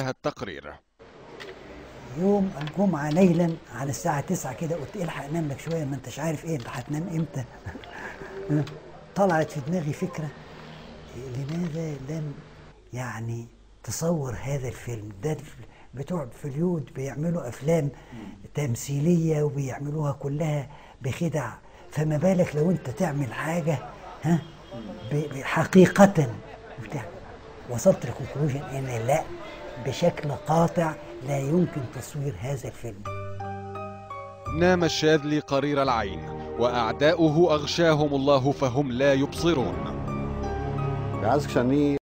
انتهى التقرير يوم الجمعة ليلا على الساعة 9 كده قلت الحق انام لك شوية ما انتش عارف ايه انت هتنام امتى طلعت في دماغي فكرة لماذا لم يعني تصور هذا الفيلم ده بتوع فوليود بيعملوا افلام تمثيلية وبيعملوها كلها بخدع فما بالك لو انت تعمل حاجة ها ب- ب- حقيقة وبتاع. وصلت لكونكلوجن ان لا بشكل قاطع لا يمكن تصوير هذا الفيلم نام الشاذلي قرير العين وأعداؤه أغشاهم الله فهم لا يبصرون Jag älskar ni